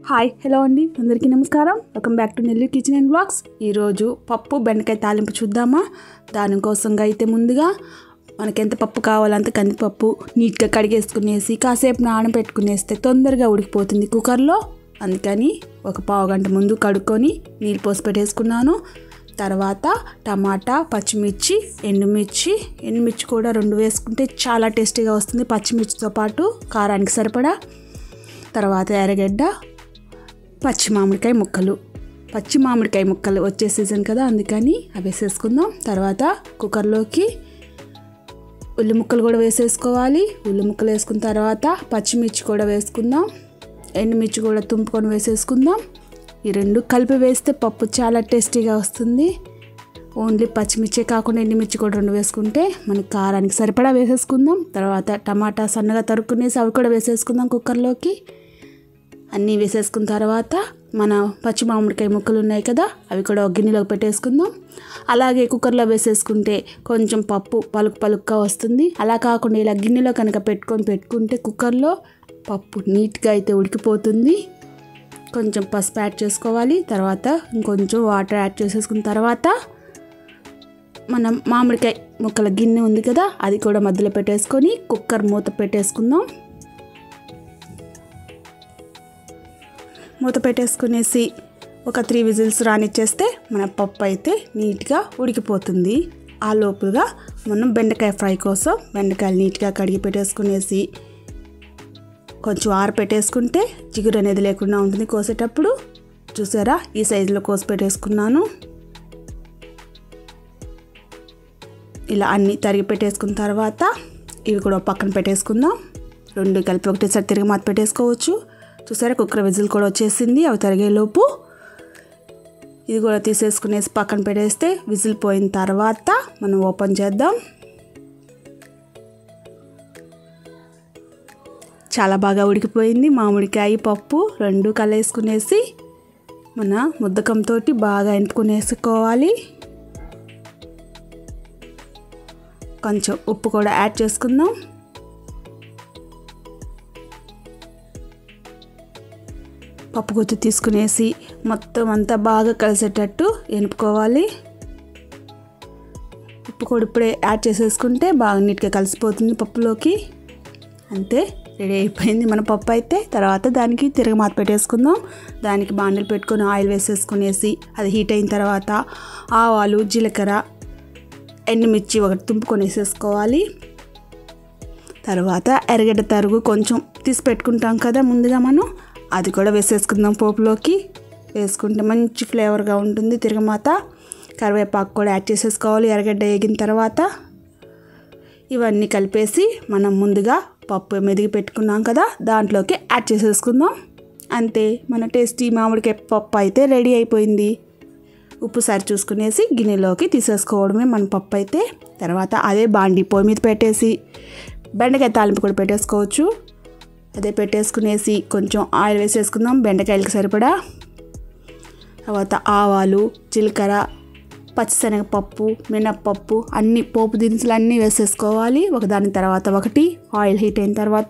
hi hello అండి అందరికీ నమస్కారం welcome back to Nellore kitchen and blogs ఈరోజు పప్పు బెండకాయ తాలింపు చూద్దామా దానికోసంగా అయితే ముందుగా మనకి ఎంత పప్పు కావాలంత కందిపప్పు నీట్గా కడిగేసుకునేసి కాసేపు నానబెట్టుకునేస్తే తొందరగా ఉడికిపోతుంది కుక్కర్లో అందుకని ఒక పావు గంట ముందు కడుక్కొని నీళ్ళు పోసి పెట్టేసుకున్నాను తర్వాత టమాటా పచ్చిమిర్చి ఎండుమిర్చి ఎండుమిర్చి కూడా రెండు వేసుకుంటే చాలా టేస్టీగా వస్తుంది పచ్చిమిర్చితో పాటు కారానికి సరిపడా తర్వాత ఎర్రగడ్డ పచ్చి మామిడికాయ ముక్కలు పచ్చి మామిడికాయ ముక్కలు వచ్చే సీజన్ కదా అందుకని అవి వేసేసుకుందాం తర్వాత కుక్కర్లోకి ఉల్లి ముక్కలు కూడా వేసేసుకోవాలి ఉల్లి ముక్కలు వేసుకున్న తర్వాత పచ్చిమిర్చి కూడా వేసుకుందాం ఎండుమిర్చి కూడా తుంపుకొని వేసేసుకుందాం ఈ రెండు కలిపి వేస్తే పప్పు చాలా టేస్టీగా వస్తుంది ఓన్లీ పచ్చిమిర్చి కాకుండా ఎండుమిర్చి కూడా రెండు వేసుకుంటే మనకి కారానికి సరిపడా వేసేసుకుందాం తర్వాత టమాటా సన్నగా తరుక్కునేసి అవి కూడా వేసేసుకుందాం కుక్కర్లోకి అన్నీ వేసేసుకున్న తర్వాత మన పచ్చి మామిడికాయ ముక్కలు ఉన్నాయి కదా అవి కూడా ఒక గిన్నెలోకి పెట్టేసుకుందాం అలాగే కుక్కర్లో వేసేసుకుంటే కొంచెం పప్పు పలుకు పలుకుగా వస్తుంది అలా కాకుండా ఇలా గిన్నెలో కనుక పెట్టుకొని పెట్టుకుంటే కుక్కర్లో పప్పు నీట్గా అయితే ఉడికిపోతుంది కొంచెం పసుపు యాడ్ చేసుకోవాలి తర్వాత ఇంకొంచెం వాటర్ యాడ్ చేసేసుకున్న తర్వాత మనం మామిడికాయ ముక్కల గిన్నె ఉంది కదా అది కూడా మధ్యలో పెట్టేసుకొని కుక్కర్ మూత పెట్టేసుకుందాం మూత పెట్టేసుకునేసి ఒక త్రీ విజిల్స్ రానిచ్చేస్తే మన పప్పు అయితే నీట్గా ఉడికిపోతుంది ఆ లోపుగా మనం బెండకాయ ఫ్రై కోసం బెండకాయలు నీట్గా కడిగి పెట్టేసుకునేసి కొంచెం ఆర పెట్టేసుకుంటే జిగురు అనేది లేకుండా ఉంటుంది కోసేటప్పుడు చూసారా ఈ సైజులో కోసి పెట్టేసుకున్నాను ఇలా అన్నీ తరిగి పెట్టేసుకున్న తర్వాత ఇవి కూడా పక్కన పెట్టేసుకుందాం రెండు కలిపి ఒకటేసారి తిరిగి మాత పెట్టేసుకోవచ్చు చూసారా కుక్కర్ విజిల్ కూడా వచ్చేసింది అవి తరిగేలోపు ఇది కూడా తీసేసుకునేసి పక్కన పెట్టేస్తే విజిల్ పోయిన తర్వాత మనం ఓపెన్ చేద్దాం చాలా బాగా ఉడికిపోయింది మామిడికాయ పప్పు రెండు కలేసుకునేసి మన ముద్దకంతో బాగా ఎంపుకునేసుకోవాలి కొంచెం ఉప్పు కూడా యాడ్ చేసుకుందాం పప్పు గుత్తి తీసుకునేసి మొత్తం అంతా బాగా కలిసేటట్టు ఎనుపుకోవాలి ఉప్పు కూడా ఇప్పుడే యాడ్ చేసేసుకుంటే బాగా నీట్గా కలిసిపోతుంది పప్పులోకి అంతే రెడీ అయిపోయింది మన పప్పు అయితే తర్వాత దానికి తిరగమాత పెట్టేసుకుందాం దానికి బాండలు పెట్టుకొని ఆయిల్ వేసేసుకునేసి అది హీట్ అయిన తర్వాత ఆవాలు జీలకర్ర ఎండుమిర్చి ఒకటి తుంపుకొని వేసేసుకోవాలి తర్వాత ఎర్రగడ్డ తరుగు కొంచెం తీసి పెట్టుకుంటాం కదా ముందుగా మనం అది కూడా వేసేసుకుందాం పోపులోకి వేసుకుంటే మంచి ఫ్లేవర్గా ఉంటుంది తిరగమాత కరివేపాకు కూడా యాడ్ చేసేసుకోవాలి ఎర్రగడ్డ వేగిన తర్వాత ఇవన్నీ కలిపేసి మనం ముందుగా పప్పు మెదిగి పెట్టుకున్నాం కదా దాంట్లోకి యాడ్ చేసేసుకుందాం అంతే మన టేస్టీ మామిడికాయ పప్పు అయితే రెడీ అయిపోయింది ఉప్పు సరి చూసుకునేసి గిన్నెలోకి తీసేసుకోవడమే మన పప్పు అయితే తర్వాత అదే బాండి పొయ్యి మీద పెట్టేసి బెండకాయ తాలింపు కూడా పెట్టేసుకోవచ్చు అదే పెట్టేసుకునేసి కొంచెం ఆయిల్ వేసేసుకుందాం బెండకాయలకి సరిపడా తర్వాత ఆవాలు జీలకర్ర పచ్చిశనగపప్పు మినప్పప్పు అన్ని పోపు దినుసులు అన్నీ వేసేసుకోవాలి ఒకదాని తర్వాత ఒకటి ఆయిల్ హీట్ అయిన తర్వాత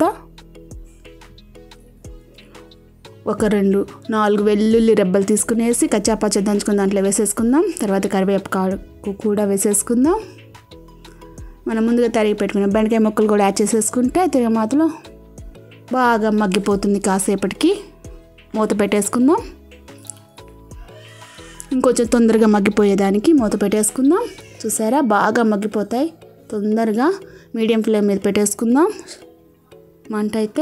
ఒక రెండు వెల్లుల్లి రెబ్బలు తీసుకునేసి కచ్చాపచ్చ దంచుకుని దాంట్లో వేసేసుకుందాం తర్వాత కరివేపాకు కూడా వేసేసుకుందాం మనం ముందుగా తరిగి పెట్టుకున్న బెండకాయ ముక్కలు కూడా యాడ్ చేసేసుకుంటే తిరిగి మాతలో బాగా మగ్గిపోతుంది కాసేపటికి మూత పెట్టేసుకుందాం ఇంకొంచెం తొందరగా మగ్గిపోయేదానికి మూత పెట్టేసుకుందాం చూసారా బాగా మగ్గిపోతాయి తొందరగా మీడియం ఫ్లేమ్ మీద పెట్టేసుకుందాం మంట అయితే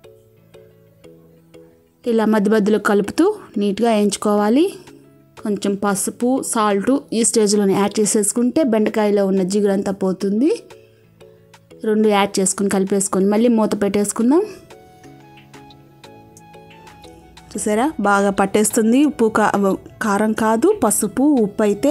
ఇలా మధ్య మధ్యలో కలుపుతూ నీట్గా వేయించుకోవాలి కొంచెం పసుపు సాల్ట్ ఈ స్టేజ్లోనే యాడ్ చేసేసుకుంటే బెండకాయలో ఉన్న జిగురంతా పోతుంది రెండు యాడ్ చేసుకుని కలిపేసుకొని మళ్ళీ మూత పెట్టేసుకుందాం చూసారా బాగా పట్టేస్తుంది ఉప్పు కా కారం కాదు పసుపు ఉప్పు అయితే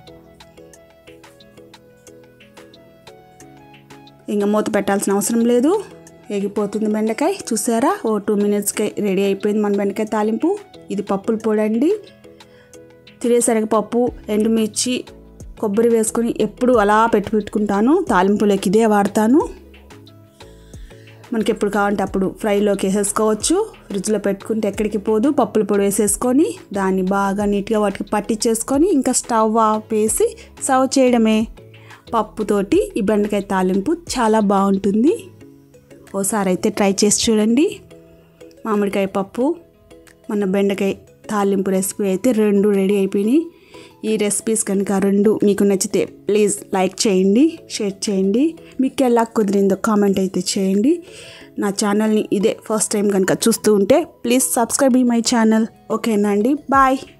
ఇంకా మూత పెట్టాల్సిన అవసరం లేదు ఎగిపోతుంది బెండకాయ చూసారా ఓ టూ మినిట్స్కి రెడీ అయిపోయింది మన బెండకాయ తాలింపు ఇది పప్పులు పొడండి తినేసరికి పప్పు ఎండుమిర్చి కొబ్బరి వేసుకొని ఎప్పుడు అలా పెట్టి పెట్టుకుంటాను తాలింపులోకి ఇదే వాడతాను మనకి ఎప్పుడు కావాలంటే అప్పుడు ఫ్రైలోకి వేసేసుకోవచ్చు ఫ్రిడ్జ్లో పెట్టుకుంటే ఎక్కడికి పోదు పప్పుల పొడి వేసేసుకొని దాన్ని బాగా నీట్గా వాటికి పట్టించేసుకొని ఇంకా స్టవ్ ఆపేసి సర్వ్ చేయడమే పప్పుతోటి ఈ బెండకాయ తాలింపు చాలా బాగుంటుంది ఓసారి అయితే ట్రై చేసి చూడండి మామిడికాయ పప్పు మన బెండకాయ తాలింపు రెసిపీ అయితే రెండు రెడీ అయిపోయినాయి ఈ రెసిపీస్ కనుక రెండు మీకు నచ్చితే ప్లీజ్ లైక్ చేయండి షేర్ చేయండి మీకు ఎలా కుదిరిందో కామెంట్ అయితే చేయండి నా ఛానల్ని ఇదే ఫస్ట్ టైం కనుక చూస్తూ ఉంటే ప్లీజ్ సబ్స్క్రైబ్ మై ఛానల్ ఓకేనా అండి బాయ్